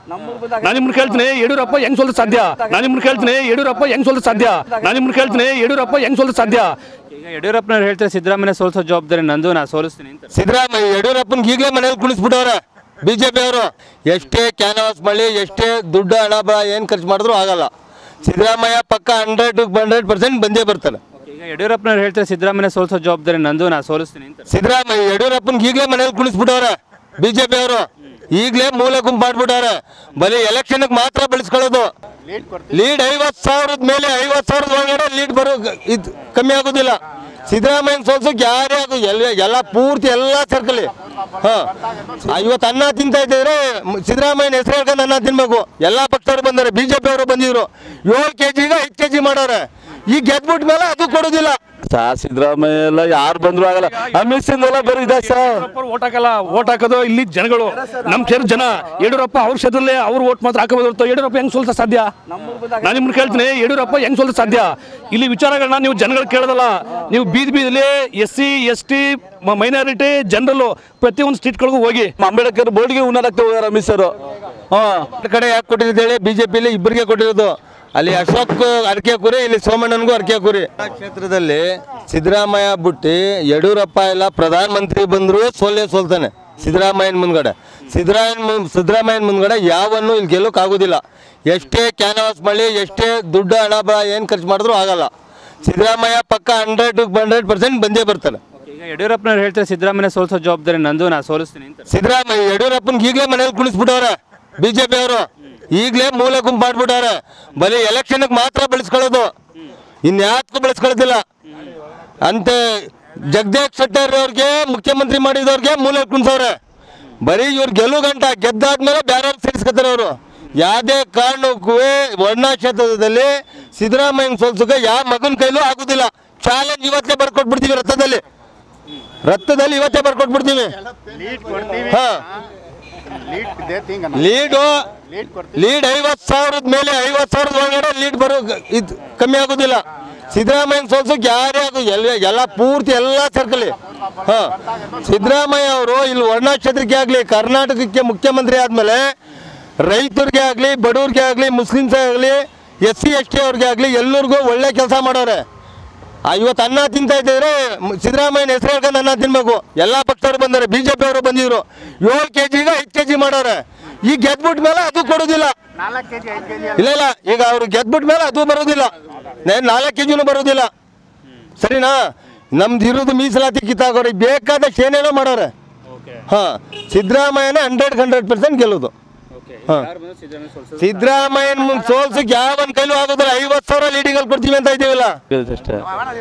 ನಾನು ನಿಮ್ಮನ್ನ ಕೇಳ್ತೀನಿ ಯಡಿಯೂರಪ್ಪ ಹೆಂಗ್ ಸೋಲ್ ಸಾಧ್ಯ ನಾನು ನಿಮ್ಮನ್ನ ಕೇಳ್ತೀನಿ ಯಡಿಯೂರಪ್ಪ ಹೆಂಗ್ ಸೋಲ್ ಸಾಧ್ಯ ನಾನು ನಿಮ್ಮನ್ನ ಕೇಳ್ತೀನಿ ಯಡಿಯೂರಪ್ಪ ಹೆಂಗ್ ಸೋಲ್ ಸಾಧ್ಯ ಈಗ ಯಡಿಯೂರಪ್ಪನವ್ರು ಹೇಳ್ತಾರೆ ಸಿದ್ದರಾಮಯ್ಯ ಸೋಲ್ಸೋ ಜವಾಬ್ದಾರಿ ನಂದು ನಾ ಸೋಲಿಸ್ತೀನಿ ಅಂತ ಸಿದ್ದರಾಮಯ್ಯ ಯಡಿಯೂರಪ್ಪನಿಗೆ ಈಗಲೇ ಮನೇಲಿ ಕುಣಿಸ್ಬಿಟ್ಟವ್ರೆ ಬಿಜೆಪಿ ಅವರು ಎಷ್ಟೇ ಕ್ಯಾನ್ವಾಸ್ ಮಳಿ ಎಷ್ಟೇ ದುಡ್ಡು ಹಣ ಬ ಏನು ಖರ್ಚು ಮಾಡಿದ್ರು ಆಗಲ್ಲ ಸಿದ್ದರಾಮಯ್ಯ ಪಕ್ಕ ಹಂಡ್ರೆಡ್ ಹಂಡ್ರೆಡ್ ಪರ್ಸೆಂಟ್ ಬಂದೇ ಬರ್ತಾರೆ ಈಗ ಯಡಿಯೂರಪ್ಪನವ್ರು ಹೇಳ್ತಾರೆ ಸಿದ್ದರಾಮಯ್ಯ ಸೋಲ್ಸೋ ಜವಾಬ್ದಾರಿ ನಂದು ನಾ ಸೋಲಿಸ್ತೀನಿ ಅಂತ ಸಿದ್ದರಾಮಯ್ಯ ಯಡಿಯೂರಪ್ಪನಿಗೆ ಈಗಲೇ ಮನೇಲಿ ಕುಣಿಸ್ಬಿಟ್ಟವ್ರೆ ಬಿಜೆಪಿ ಅವರು ಈಗಲೇ ಮೂಲೆ ಗುಂಪು ಮಾಡ್ಬಿಟ್ಟವ್ರೆ ಬರೀ ಎಲೆಕ್ಷನ್ಗೆ ಮಾತ್ರ ಬೆಳೆಸ್ಕೊಳ್ಳೋದು ಲೀಡ್ ಐವತ್ತು ಸಾವಿರದ ಮೇಲೆ ಐವತ್ತು ಸಾವಿರದ ಒಳಗಡೆ ಲೀಡ್ ಬರೋ ಇದು ಕಮ್ಮಿ ಆಗೋದಿಲ್ಲ ಸಿದ್ದರಾಮಯ್ಯ ಸೋಲ್ಸೋಕೆ ಯಾರೇ ಆಗು ಎಲ್ಲ ಎಲ್ಲ ಪೂರ್ತಿ ಎಲ್ಲ ಸರ್ಕಲಿ ಹಾಂ ಇವತ್ತು ಅನ್ನ ತಿಂತಾ ಇದ್ದಿದ್ರೆ ಮ್- ಸಿದ್ದರಾಮಯ್ಯನ ಹೆಸರು ಹೇಳ್ಕೊಂಡು ಅನ್ನ ತಿನ್ಬೇಕು ಎಲ್ಲ ಪಕ್ಷದವ್ರು ಬಂದಾರೆ ಬಿ ಜೆ ಪಿ ಅವರು ಬಂದಿದ್ರು ಏಳು ಕೆ ಜಿಗೆ ಐದು ಕೆ ಜಿ ಮಾಡೋರೆ ಈಗ ಗೆದ್ಬಿಟ್ಟ ಮೇಲೆ ಅದು ಕೊಡೋದಿಲ್ಲ ಸಾ ಸಿದ್ದರಾಮಯ್ಯ ಎಲ್ಲ ಯಾರು ಬಂದ್ರು ಆಗಲ್ಲ ಅಮಿತ್ ಸಿಂಗ್ ಎಲ್ಲ ಬರೀ ಇದೆ ಸರ್ ಓಟ್ ಹಾಕಲ್ಲ ಓಟ್ ಹಾಕೋದು ಇಲ್ಲಿ ಜನಗಳು ನಮ್ ಸೇರ್ ಜನ ಯಡಿಯೂರಪ್ಪ ಅವ್ರ ಕ್ಷೇತ್ರದಲ್ಲಿ ಅವ್ರು ಓಟ್ ಮಾತ್ರ ಹಾಕೋಬೋದು ಹೊರ್ತು ಯಡಿಯೂರಪ್ಪ ಹೆಂಗ್ ಸೋಲ್ಸ ಸಾಧ್ಯ ನಾನು ನಿಮ್ಮನ್ನ ಕೇಳ್ತೀನಿ ಯಡಿಯೂರಪ್ಪ ಹೆಂಗ್ ಸೋಲ್ಸ ಸಾಧ್ಯ ಇಲ್ಲಿ ವಿಚಾರಗಳನ್ನ ನೀವು ಜನಗಳು ಕೇಳೋದಲ್ಲ ನೀವು ಬೀದಿ ಬೀದಿಲಿ S C S T minority ಜನರಲ್ಲು ಪ್ರತಿಯೊಂದು ಸ್ಟ್ರೀಟ್ಗಳಿಗೂ ಹೋಗಿ ಅಂಬೇಡ್ಕರ್ ಬೋರ್ಡ್ಗೆ ಉನ್ನಾರಕ್ಕೆ ಹೋಗ್ಯಾರ ಅಮಿತ್ ಸರ್ ಹಾಂ ಈ ಕಡೆ ಯಾಕೆ ಕೊಟ್ಟಿದ್ದೇಳಿ ಬಿಜೆಪಿಲಿ ಇಬ್ಬರಿಗೆ ಕೊಟ್ಟಿರೋದು ಅಲ್ಲಿ ಅಶೋಕ್ ಅರಕೆ ಕುರಿ ಇಲ್ಲಿ ಸೋಮಣ್ಣನಿಗೂ ಅರಕೆ ಕುರಿ ಕ್ಷೇತ್ರದಲ್ಲಿ ಸಿದ್ದರಾಮಯ್ಯ ಬಿಟ್ಟು ಯಡಿಯೂರಪ್ಪ ಎಲ್ಲ ಪ್ರಧಾನಮಂತ್ರಿ ಬಂದರೂ ಸೋಲೇ ಸೋಲ್ತಾನೆ ಸಿದ್ದರಾಮಯ್ಯನ ಮುಂದ್ಗಡೆ ಸಿದ್ದರಾಮಯ್ಯ ಮುನ್- ಸಿದ್ದರಾಮಯ್ಯನ ಮುಂದ್ಗಡೆ ಯಾವನ್ನು ಇಲ್ಲಿ ಗೆಲ್ಲೋಕ್ಕಾಗೋದಿಲ್ಲ ಎಷ್ಟೇ ಕ್ಯಾನ್ವಾಸ್ ಮಳಿ ಎಷ್ಟೇ ದುಡ್ಡು ಹಣ ಬ ಏನು ಖರ್ಚು ಮಾಡಿದ್ರು ಆಗಲ್ಲ ಸಿದ್ದರಾಮಯ್ಯ ಪಕ್ಕ ಹಂಡ್ರೆಡ್ ಹಂಡ್ರೆಡ್ ಪರ್ಸೆಂಟ್ ಬಂದೇ ಬರ್ತಾರೆ ಈಗ ಯಡಿಯೂರಪ್ಪನವ್ರು ಹೇಳ್ತಾರೆ ಸಿದ್ದರಾಮಯ್ಯ ಸೋಲ್ಸೋ ಜವಾಬ್ದಾರಿ ನಂದು ನಾ ಸೋಲಿಸ್ತೀನಿ ಅಂತ ಸಿದ್ದರಾಮಯ್ಯ ಯಡಿಯೂರಪ್ಪನಿಗೆ ಈಗಲೇ ಮನೇಲಿ ಕುಣಿಸ್ಬಿಟ್ಟವ್ರೆ ಬಿಜೆಪಿ ಅವರು ಈಗಲೇ ಮೂಲೆ ಗುಂಪು ಮಾಡ್ಬಿಟ್ಟವ್ರೆ ಬರೀ ಎಲೆಕ್ಷನ್ಗೆ ಮಾತ್ರ ಬೆಳೆಸ್ಕೊಳ್ಳೋದು ಇನ್ಯಾತ್ಗೂ ಬೆಳೆಸ್ಕೊಳ್ಳೋದಿಲ್ಲ ಅಂತೆ ಜಗದೀಶ್ ಶೆಟ್ಟರ್ ಅವ್ರಿಗೆ ಮುಖ್ಯಮಂತ್ರಿ ಮಾಡಿದವ್ರಿಗೆ ಮೂಲೆ ಕುಣಿಸವ್ರೆ ಬರೀ ಇವ್ರು ಗೆಲುವು ಗಂಟ ಗೆದ್ದಾದ್ಮೇಲೆ ಬೇರೆಯವ್ರು ಸೇರಿಸ್ಕೊತಾರೆ ಅವರು ಯಾವುದೇ ಕಾರಣಕ್ಕೂ ವರ್ಣ ಕ್ಷೇತ್ರದಲ್ಲಿ ಸಿದ್ದರಾಮಯ್ಯನ ಸೋಲ್ಸೋಕೆ ಯಾವ ಮಗನ ಕೈಲೂ ಆಗೋದಿಲ್ಲ ಚಾಲೆಂಜ್ ಇವತ್ತೇ ಬರ್ಕೊಟ್ಬಿಡ್ತೀವಿ ರಥದಲ್ಲಿ ರಥದಲ್ಲಿ ಇವತ್ತೇ ಬರ್ಕೊಟ್ಬಿಡ್ತೀವಿ ಹಾ ಲೀಡು ಲೀಡ್ ಐವತ್ತು ಸಾವಿರದ ಮೇಲೆ ಐವತ್ತು ಸಾವಿರದ ಒಳಗಡೆ ಲೀಡ್ ಬರೋ ಇದು ಕಮ್ಮಿ ಆಗೋದಿಲ್ಲ ಸಿದ್ದರಾಮಯ್ಯನ ಸೋಲ್ಸೋಕೆ ಯಾರೇ ಆಗು ಎಲ್ಲ ಎಲ್ಲ ಪೂರ್ತಿ ಎಲ್ಲ ಸರ್ಕಲಿ ಹಾಂ ಸಿದ್ದರಾಮಯ್ಯ ಅವರು ಇಲ್ಲಿ ವರ್ಣ ಕ್ಷೇತ್ರಕ್ಕೆ ಆಗಲಿ ಕರ್ನಾಟಕಕ್ಕೆ ಮುಖ್ಯಮಂತ್ರಿ ಆದಮೇಲೆ ರೈತರಿಗೆ ಆಗಲಿ ಬಡವ್ರಿಗೆ ಆಗಲಿ ಮುಸ್ಲಿಮ್ಸ್ ಆಗಲಿ ಎಸ್ ಸಿ ಎಸ್ ಟಿ ಅವ್ರಿಗೆ ಆಗಲಿ ಎಲ್ಲರಿಗೂ ಒಳ್ಳೆ ಕೆಲಸ ಮಾಡೋರೆ ಆ, ಇವತ್ತು ಅನ್ನ ತಿಂತಾ ಇದ್ದಿದ್ರೆ ಮ್- ಸಿದ್ದರಾಮಯ್ಯನ ಹೆಸರು ಹೇಳ್ಕೊಂಡು ಅನ್ನ ತಿನ್ಬೇಕು ಎಲ್ಲ ಪಕ್ಷದವ್ರು ಬಂದಾರೆ ಬಿ ಜೆ ಪಿ ಅವರು ಬಂದಿದ್ರು ಏಳು ಕೆ ಜಿಗೆ ಐದು ಕೆ ಜಿ ಮಾಡೋರೆ ಈಗ ಗೆದ್ಬಿಟ್ಟ ಮೇಲೆ ಅದು ಕೊಡೋದಿಲ್ಲ ಇಲ್ಲ ಇಲ್ಲ ಈಗ ಅವ್ರು ಗೆದ್ಬಿಟ್ಟ ಮೇಲೆ ಅದು ಬರೋದಿಲ್ಲ ನೇ- ನಾಲ್ಕು ಕೆ ಜಿನೂ ಬರೋದಿಲ್ಲ ಸರಿನಾ ನಮ್ದು ಇರೋದು ಮೀಸಲಾತಿ ಕಿತ್ತಾಗೋರಿ ಬೇಕಾದಷ್ಟು ಏನೇನೋ ಮಾಡೋರೆ ಹಾಂ ಸಿದ್ದರಾಮಯ್ಯನ ಹಂಡ್ರೆಡ್ ಹಂಡ್ರೆಡ್ ಪರ್ಸೆಂಟ್ ಗೆಲ್ಲೋದು ಹಾಂ ಸಿದ್ದರಾಮಯ್ಯನ ಮುಂದೆ ಸೋಲ್ಸಕ್ಕೆ ಯಾವನ್ ಕೈಲೂ ಆಗೋದಿಲ್ಲ ಐವತ್ತು ಸಾವಿರ ಲೀಡಿಂಗಲ್ಲಿ ಕೊಡ್ತೀವಿ ಅಂತ ಇದ್ದೀವಲ್ಲ ಅಷ್ಟೇ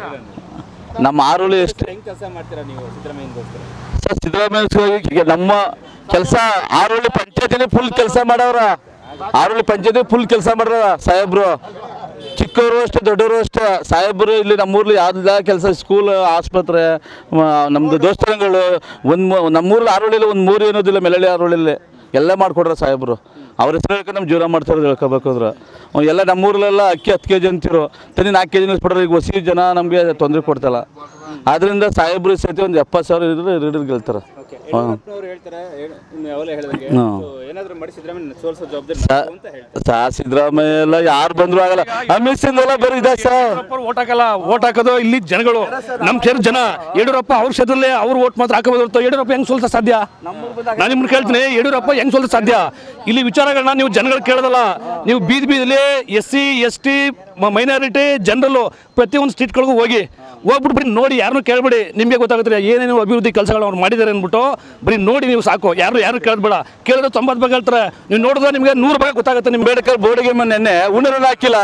ನಮ್ಮ ಆರೋಳಿ ಎಷ್ಟು ಹೆಂಗ್ ಕೆಲಸ ಮಾಡ್ತೀರಾ ನೀವು ಸಿದ್ದರಾಮಯ್ಯಗೋಸ್ಕರ ಸರ್ ಸಿದ್ದರಾಮಯ್ಯ ನಮ್ಮ ಕೆಲಸ ಆರೋಳಿ ಪಂಚಾಯತಿನೇ ಫುಲ್ ಕೆಲಸ ಮಾಡವ್ರ ಆರೋಳಿ ಪಂಚಾಯತಿ ಫುಲ್ ಕೆಲಸ ಮಾಡ್ರ ಸಾಹೇಬ್ರು ಚಿಕ್ಕವರು ಅಷ್ಟೇ ದೊಡ್ಡವರು ಅಷ್ಟೇ ಸಾಹೇಬ್ರು ಇಲ್ಲಿ ನಮ್ಮೂರ್ಲಿ ಯಾವ್ದೆಲ್ಲ ಕೆಲಸ ಸ್ಕೂಲ್ ಆಸ್ಪತ್ರೆ ಮ- ನಮ್ದು ದೇವಸ್ಥಾನಗಳು ಒಂದು ನಮ್ಮೂರಲ್ಲಿ ಆರೋಳಿಲಿ ಒಂದು ಮೂರು ಏನೋದಿಲ್ಲ ಮೆಲಳಿ ಆರೋಳಿಲಿ ಎಲ್ಲ ಮಾಡ್ಕೊಡ್ರ ಸಾಹೇಬ್ರು ಅವ್ರ ಹೆಸರು ಹೇಳ್ಕೊಂಡು ನಮ್ಮ ಜೀವನ ಮಾಡ್ತಾರೆ ಹೇಳ್ಕೋಬೇಕು ಅಂದ್ರೆ ಅವ್ರು ಎಲ್ಲ ನಮ್ಮೂರಲ್ಲೆಲ್ಲ ಅಕ್ಕಿ ಹತ್ತು ಕೆ ಜಿ ಅಂತಿರು ತನಿ ನಾಲ್ಕು ಕೆ ಜಿ ನಿಲ್ಸ್ಬಿಟ್ರೆ ಈಗ ಹೊಸಿ ಜನ ನಮಗೆ ತೊಂದರೆ ಕೊಡ್ತಲ್ಲ ಆದ್ರಿಂದ ಸಾಹೇಬ್ರು ಸಹಿತ ಒಂದು ಎಪ್ಪತ್ತು ಸಾವಿರ ಇದ್ರೆ ರೀಡರ್ ಗೆಲ್ತಾರೆ ಹಾಂ ಯಡಿಯೂರಪ್ಪನವ್ರು ಹೇಳ್ತಾರೆ ಹೇಳ್- ಇನ್ನು ಯಾವಾಗಲೇ ಹೇಳ್ದಂಗೆ ಹ್ಮ್. ಸೊ ಏನಾದ್ರು ಮಾಡಿ ಸಿದ್ದರಾಮಯ್ಯ ಸೋಲ್ಸೋ ಜವಾಬ್ದಾರಿ ಸಾ ನಂದು ಅಂತ ಹೇಳ್ತಾರೆ ಸಾ ಸಿದ್ದರಾಮಯ್ಯ ಎಲ್ಲ ಯಾರು ಬಂದ್ರು ಆಗಲ್ಲ ಅಮಿತ್ ಸಿಂಗ್ ಎಲ್ಲ ಬರೀ ಇದೆ ಸರ್ ಓಟ್ ಹಾಕಲ್ಲ ಓಟ್ ಹಾಕೋದು ಇಲ್ಲಿ ಜನಗಳು ನಮ್ ಸೇರ್ ಜನ ಯಡಿಯೂರಪ್ಪ ಅವ್ರ ಕ್ಷೇತ್ರದಲ್ಲಿ ಅವ್ರು ಓಟ್ ಮಾತ್ರ ಹಾಕೋಬೋದು ಹೊರ್ತು ಯಡಿಯೂರಪ್ಪ ಹೆಂಗ್ ಸೋಲ್ಸ ಸಾಧ್ಯ ನಾನು ನಿಮ್ಮನ್ನ ಕೇಳ್ತೀನಿ ಯಡಿಯೂರಪ್ಪ ಹೆಂಗ್ ಸೋಲ್ಸ ಸಾಧ್ಯ ಇಲ್ಲಿ ವಿಚಾರಗಳನ್ನ ನೀವು ಜನಗಳು ಕೇಳೋದಲ್ಲ ನೀವು ಬೀದಿ ಬೀದಿಲಿ S C S T minority ಜನರಲ್ಲು ಪ್ರತಿಯೊಂದು ಸ್ಟ್ರೀಟ್ಗಳಿಗೂ ಹೋಗಿ ಹೋಗ್ಬಿಟ್ಟು ಬರೀ ನೋಡಿ ಯಾರನ್ನೂ ಕೇಳಬೇಡಿ ನಿಮಗೆ ಗೊತ್ತಾಗುತ್ತೆ ಏನೇನು ಅಭಿವೃದ್ಧಿ ಕೆಲಸಗಳು ಅವ್ರು ಮಾಡಿದ್ದಾರೆ ಅಂದ್ಬಿಟ್ಟು ಬರೀ ನೋಡಿ ನೀವು ಸಾಕು ಯಾರು ಯಾರು ಕೇಳಬೇಡ ಕೇಳಿದ್ರೆ ತೊಂಬತ್ತು ಬಗ್ಗೆ ಹೇಳ್ತಾರೆ ನೀವು ನೋಡಿದ್ರೆ ನಿಮಗೆ ನೂರು ಬಗ್ಗೆ ಗೊತ್ತಾಗುತ್ತೆ ನಿಮ್ಗೆ ಅಂಬೇಡ್ಕರ್ ಬೋರ್ಡಿಗೆ ನೆನ್ನೆ ಉಣ್ಣರನ್ನ ಹಾಕಿಲ್ಲ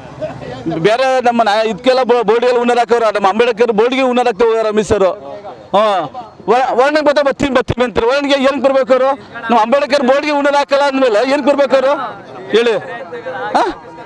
ಬೇರೆ ನಮ್ಮ ನಾ ಇದಕ್ಕೆಲ್ಲ ಬೋರ್ಡಿಗೆಲ್ಲ ಉಣ್ಣರ್ ಹಾಕವ್ರ ನಮ್ಮ ಅಂಬೇಡ್ಕರ್ ಬೋರ್ಡಿಗೆ ಉಣ್ಣರ್ ಹಾಕ್ತಾ ಹೋಗ್ಯಾರ ಅಮಿತ್ ಸರ್ ಹಾಂ ವರ್ಣಿಗೆ ಬರ್ತಾ ಬರ್ತೀನಿ ಬರ್ತೀನಿ ಅಂತಾರೆ ವರ್ಣಿಗೆ ಏನು ಕೊಡ್ಬೇಕು ಅವರು ನಮ್ಮ ಅಂಬೇಡ್ಕರ್ ಬೋರ್ಡ್ಗೆ ಉಣ್ಣರ್ ಹಾಕಲ್ಲ ಅಂದಮೇಲೆ ಏನು ಕೊಡ್ಬೇಕು ಅವರು ಹೇಳಿ ಹಾಂ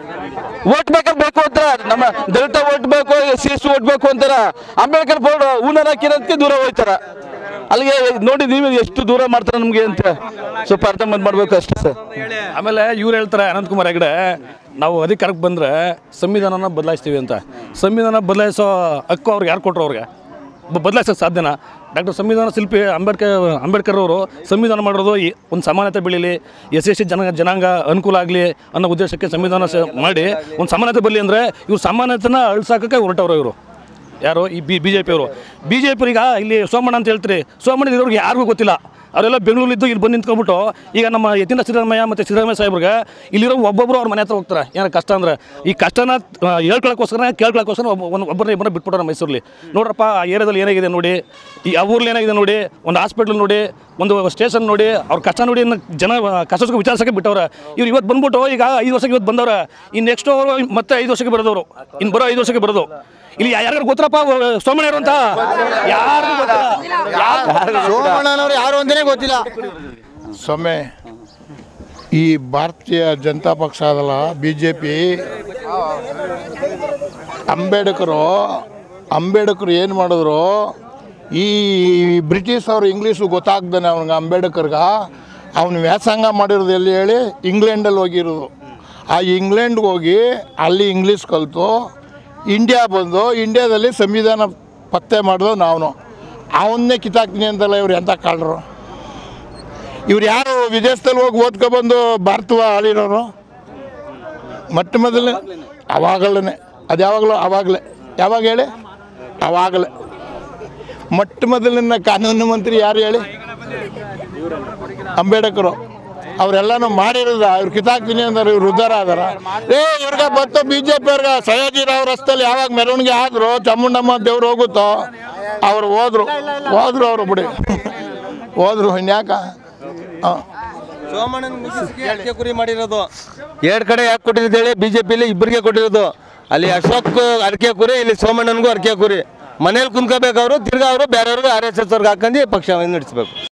ಓಟ್ ಬೇಕಾದ್ರೆ ಬೇಕು ಅಂತ ನಮ್ಮ ದಲಿತ ಓಟ್ ಬೇಕು ಎಸ್ ಸಿ ಎಸ್ ಓಟ್ ಬೇಕು ಅಂತಾರ ಅಂಬೇಡ್ಕರ್ ಬೋರ್ಡ್ ಉಣ್ಣರ್ ಹಾಕಿರೋದಕ್ಕೆ ದೂರ ಹೋಯ್ತಾರ ಅಲ್ಲಿಗೆ ನೋಡಿ ನೀವು ಎಷ್ಟು ದೂರ ಮಾಡ್ತಾರೆ ನಮಗೆ ಅಂತ ಸ್ವಲ್ಪ ಅರ್ಥ ಮಾಡ್ಬೇಕು ಅಷ್ಟೇ ಸರ್ ಆಮೇಲೆ ಇವ್ರು ಹೇಳ್ತಾರೆ ಅನಂತಕುಮಾರ್ ಹೆಗಡೆ ನಾವು ಅಧಿಕಾರಕ್ಕೆ ಬಂದರೆ ಸಂವಿಧಾನನ ಬದಲಾಯಿಸ್ತೀವಿ ಅಂತ ಸಂವಿಧಾನ ಬದಲಾಯಿಸೋ ಹಕ್ಕು ಅವ್ರಿಗೆ ಯಾರು ಕೊಟ್ಟರು ಅವ್ರಿಗೆ ಬದಲಾಯಿಸೋಕೆ ಸಾಧ್ಯನಾ ಡಾಕ್ಟರ್ ಸಂವಿಧಾನ ಶಿಲ್ಪಿ ಅಂಬೇಡ್ಕರ್ ಅಂಬೇಡ್ಕರ್ ಅವರು ಸಂವಿಧಾನ ಮಾಡಿರೋದು ಈ ಒಂದು ಸಮಾನತೆ ಬೆಳೀಲಿ ಎಸ್ ಎಸ್ ಸಿ ಜನ ಜನಾಂಗ ಅನುಕೂಲ ಆಗಲಿ ಅನ್ನೋ ಉದ್ದೇಶಕ್ಕೆ ಸಂವಿಧಾನ ಸ- ಮಾಡಿ ಒಂದು ಸಮಾನತೆ ಬರಲಿ ಅಂದರೆ ಇವ್ರು ಸಮಾನತೆನ ಅಳ್ಸಾಕಕ್ಕೆ ಹೊರಟವ್ರು ಇವರು ಯಾರು ಈ ಬಿ ಬಿ ಜೆ ಪಿಯವರು ಬಿ ಜೆ ಈಗ ಇಲ್ಲಿ ಸೋಮಣ್ಣ ಅಂತ ಹೇಳ್ತೀರಿ ಸೋಮಣ್ಣ ಇರೋರಿಗೆ ಯಾರಿಗೂ ಗೊತ್ತಿಲ್ಲ ಅವರೆಲ್ಲ ಬೆಂಗಳೂರಿದ್ದು ಇಲ್ಲಿ ಬಂದು ನಿಂತ್ಕೊಂಡ್ಬಿಟ್ಟು ಈಗ ನಮ್ಮ ಯತಿನ ಸಿದ್ದರಾಮಯ್ಯ ಮತ್ತು ಸಿದ್ದರಾಮಯ್ಯ ಸಾಹೇಬ್ರಿಗೆ ಇಲ್ಲಿರೋ ಒಬ್ಬೊಬ್ಬರು ಅವ್ರ ಮನೆ ಹತ್ರ ಹೋಗ್ತಾರೆ ಏನಾರ ಕಷ್ಟ ಅಂದ್ರೆ ಈ ಕಷ್ಟನ ಆ, ಹೇಳ್ಕೊಳಕ್ಕೋಸ್ಕರ ಕೇಳ್ಕೊಳಕ್ಕೋಸ್ಕರ ಒಬ್ಬ ಒಂದು ಒಬ್ಬರನ್ನ ಇಬ್ಬರನ್ನ ಬಿಟ್ಬಿಟ್ಟಾರೆ ಮೈಸೂರಲ್ಲಿ ನೋಡ್ರಪ್ಪ ಆ ಏರಿಯಾದಲ್ಲಿ ಏನಾಗಿದೆ ನೋಡಿ ಈ ಆ ಊರಲ್ಲಿ ಏನಾಗಿದೆ ನೋಡಿ ಒಂದು ಹಾಸ್ಪಿಟ್ಲ್ ನೋಡಿ ಒಂದು ಸ್ಟೇಷನ್ ನೋಡಿ ಅವ್ರ ಕಷ್ಟ ನೋಡಿ ಇನ್ನು ಜನ ಕಷ್ಟಕ್ಕೆ ವಿಚಾರಿಸೋಕೆ ಬಿಟ್ಟವ್ರೆ ಇವ್ರು ಇವತ್ತು ಬಂದ್ಬಿಟ್ಟು ಈಗ ಐದು ವರ್ಷಕ್ಕೆ ಇವತ್ತು ಬಂದವ್ರೆ ಇನ್ನು ನೆಕ್ಸ್ಟ್ ಅವರು ಮತ್ತೆ ಐದು ವರ್ಷಕ್ಕೆ ಬರೋದವರು ಇನ್ನು ಬರೋ ಐದು ವರ್ಷಕ್ಕೆ ಬರೋದು ಇಲ್ಲಿ ಯಾರ್ಯಾರು ಗೊತ್ತರಪ್ಪ ಸೋಮಣ್ಣ ಅಂತ ಯಾರು ಸೋಮಣ್ಣನವ್ರು ಯಾರು ಅಂತಲೇ ಗೊತ್ತಿಲ್ಲ ಸೊಮ್ಮೆ ಈ ಭಾರತೀಯ ಜನತಾ ಪಕ್ಷ ಅದಲ್ಲ B J P Ambedkar Ambedkar ಏನು ಮಾಡಿದ್ರು ಈ ಬ್ರಿಟಿಷ್ ಅವರು ಇಂಗ್ಲೀಷು ಗೊತ್ತಾಗ್ದಾನೆ ಅವ್ನಿಗೆ ಅಂಬೇಡ್ಕರ್ಗ ಅವನು ವ್ಯಾಸಂಗ ಮಾಡಿರೋದು ಎಲ್ಲಿ ಹೇಳಿ ಇಂಗ್ಲೆಂಡಲ್ಲಿ ಹೋಗಿರೋದು ಆ ಇಂಗ್ಲೆಂಡ್ಗೆ ಹೋಗಿ ಅಲ್ಲಿ ಇಂಗ್ಲೀಷ್ ಕಲಿತು ಇಂಡಿಯಾ ಬಂದು ಇಂಡಿಯಾದಲ್ಲಿ ಸಂವಿಧಾನ ಪತ್ತೆ ಮಾಡಿದ್ರು ನಾವು ಅವನ್ನೇ ಕಿತ್ತಾಕ್ತೀನಿ ಅಂತಲ್ಲ ಇವ್ರು ಎಂಥ ಕಾಳರು ಇವ್ರು ಯಾರು ವಿದೇಶದಲ್ಲಿ ಹೋಗಿ ಓದ್ಕೊಬಂದು ಭಾರತವ ಆಳಿರೋರು ಮೊಟ್ಟ ಮೊದಲನೇ ಅವಾಗಲೇ ಅದು ಯಾವಾಗಲೂ ಅವಾಗಲೇ ಯಾವಾಗ ಹೇಳಿ ಅವಾಗಲೇ ಮೊಟ್ಟ ಮೊದಲಿನ ಕಾನೂನು ಮಂತ್ರಿ ಯಾರು ಹೇಳಿ ಅಂಬೇಡ್ಕರು ಅವರೆಲ್ಲನೂ ಮಾಡಿರೋದ ಇವ್ರು ಕಿತ್ತಾಕ್ತೀನಿ ಅಂದ್ರೆ ಇವ್ರು ಉದ್ಧಾರ ಆದಾರ ಏ ಇವ್ರಿಗೆ ಬಂತು ಬಿ ಜೆ ಪಿ ಅವ್ರಿಗೆ ಸಯಾಜಿರಾವ್ ರಸ್ತೆಯಲ್ಲಿ ಯಾವಾಗ ಮೆರವಣಿಗೆ ಆದ್ರು ಚಾಮುಂಡಮ್ಮ ದೇವ್ರು ಹೋಗುತ್ತೋ ಅವ್ರು ಹೋದ್ರು ಹೋದ್ರು ಅವರು ಬಿಡಿ ಹೋದ್ರು ಇನ್ಯಾಕ ಹಾಂ ಸೋಮಣ್ಣನ ಮಿಸ್ಸಿಸ್ಗೆ ಅಡಿಕೆ ಕುರಿ ಮಾಡಿರೋದು ಎರಡು ಕಡೆ ಯಾಕೆ ಕೊಟ್ಟಿರೋದು ಹೇಳಿ ಬಿ ಜೆ ಪಿಲಿ ಇಬ್ಬರಿಗೆ ಕೊಟ್ಟಿರೋದು ಅಲ್ಲಿ ಅಶೋಕ್ ಅಡಿಕೆ ಕುರಿ ಇಲ್ಲಿ ಸೋಮಣ್ಣನಿಗೂ ಅಡಿಕೆ ಕುರಿ ಮನೇಲಿ ಕುಂತ್ಕೋಬೇಕು ಅವರು ತಿರ್ಗಾ ಅವರು ಬೇರೆಯವ್ರಿಗೆ ಆರ್ ಎಸ್ ಎಸ್ ಅವ್ರಿಗೆ ಹಾಕೊಂಡು ಪಕ್ಷ ನಡೆಸಬೇಕು